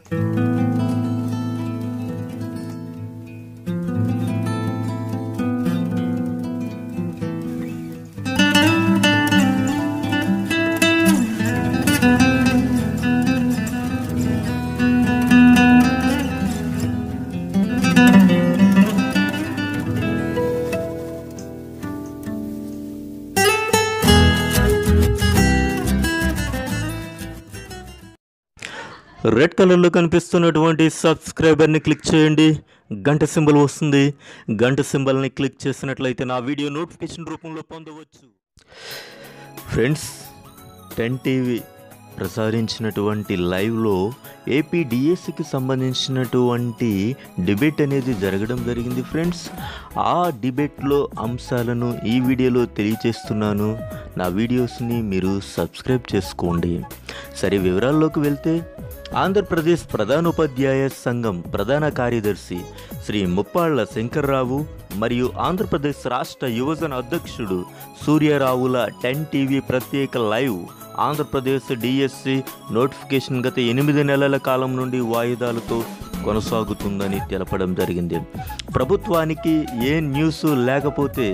Red కలర్లో కనిపిస్తున్నటువంటి సబ్స్క్రైబర్ని click చేయండి గంట సింబల్ వస్తుంది గంట సింబల్ని క్లిక్ చేసినట్లయితే నా వీడియో నోటిఫికేషన్ రూపంలో పొందవచ్చు ఫ్రెండ్స్ టెన్ టీవీ ప్రసారించినటువంటి లైవ్లో ఏపీ డిఎస్సికి సంబంధించినటువంటి డిబేట్ అనేది జరగడం జరిగింది ఫ్రెండ్స్ ఆ డిబేట్లో అంశాలను ఈ వీడియోలో తెలియచేస్తున్నాను నా వీడియోస్ని మీరు సబ్స్క్రైబ్ చేసుకోండి సరే వివరాల్లోకి వెళ్తే ఆంధ్రప్రదేశ్ ప్రధానోపాధ్యాయ సంఘం ప్రధాన కార్యదర్శి శ్రీ ముప్పాళ్ల శంకర్రావు మరియు ఆంధ్రప్రదేశ్ రాష్ట్ర యువజన అధ్యక్షుడు సూర్యరావుల టెన్ టీవీ ప్రత్యేక లైవ్ ఆంధ్రప్రదేశ్ డిఎస్సి నోటిఫికేషన్ గత ఎనిమిది నెలల కాలం నుండి వాయిదాలతో కొనసాగుతుందని తెలపడం జరిగింది ప్రభుత్వానికి ఏ న్యూస్ లేకపోతే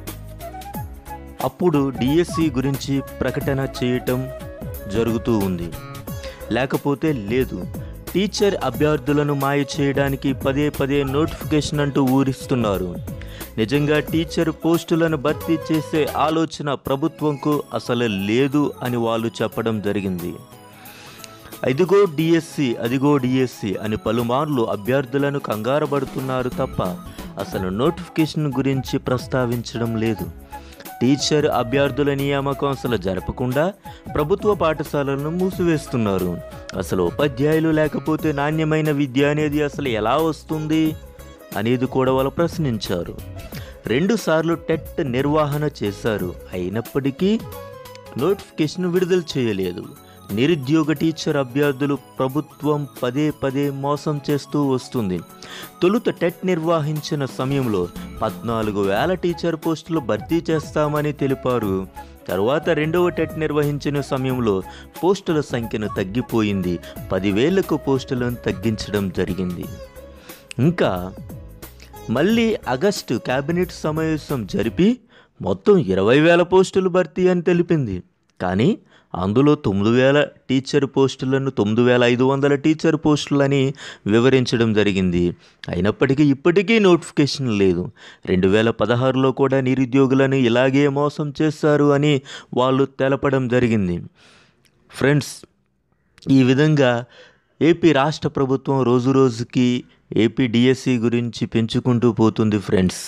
అప్పుడు డిఎస్సి గురించి ప్రకటన చేయటం జరుగుతూ ఉంది లేకపోతే లేదు టీచర్ అభ్యర్థులను మాయ చేయడానికి పదే పదే నోటిఫికేషన్ అంటూ ఊరిస్తున్నారు నిజంగా టీచర్ పోస్టులను భర్తీ చేసే ఆలోచన ప్రభుత్వంకు అసలు లేదు అని వాళ్ళు చెప్పడం జరిగింది అదిగో డిఎస్సి అదిగో డిఎస్సి అని పలుమార్లు అభ్యర్థులను కంగారపడుతున్నారు తప్ప అసలు నోటిఫికేషన్ గురించి ప్రస్తావించడం లేదు టీచర్ అభ్యర్థుల నియామకం అసలు జరపకుండా ప్రభుత్వ పాఠశాలలను మూసివేస్తున్నారు అసలు ఉపాధ్యాయులు లేకపోతే నాణ్యమైన విద్య అనేది అసలు ఎలా వస్తుంది అనేది కూడా వాళ్ళు ప్రశ్నించారు రెండుసార్లు టెట్ నిర్వహణ చేశారు అయినప్పటికీ నోటిఫికేషన్ విడుదల చేయలేదు నిరుద్యోగ టీచర్ అభ్యర్థులు ప్రభుత్వం పదే పదే మోసం చేస్తూ వస్తుంది తొలుత టెట్ నిర్వహించిన సమయంలో పద్నాలుగు వేల టీచర్ పోస్టులు భర్తీ చేస్తామని తెలిపారు తరువాత రెండవ టెట్ నిర్వహించిన సమయంలో పోస్టుల సంఖ్యను తగ్గిపోయింది పదివేలకు పోస్టులను తగ్గించడం జరిగింది ఇంకా మళ్ళీ ఆగస్టు కేబినెట్ సమావేశం జరిపి మొత్తం ఇరవై వేల పోస్టులు భర్తీ అని తెలిపింది కానీ అందులో తొమ్మిది వేల టీచర్ పోస్టులను తొమ్మిది వేల ఐదు వందల టీచర్ పోస్టులని వివరించడం జరిగింది అయినప్పటికీ ఇప్పటికీ నోటిఫికేషన్ లేదు రెండు వేల పదహారులో కూడా నిరుద్యోగులను ఇలాగే మోసం చేశారు అని వాళ్ళు తెలపడం జరిగింది ఫ్రెండ్స్ ఈ విధంగా ఏపీ రాష్ట్ర ప్రభుత్వం రోజు రోజుకి ఏపీ డిఎస్సి గురించి పెంచుకుంటూ పోతుంది ఫ్రెండ్స్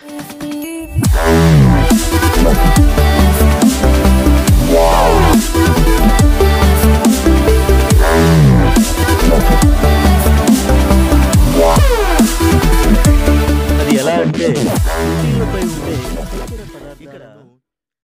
Wow.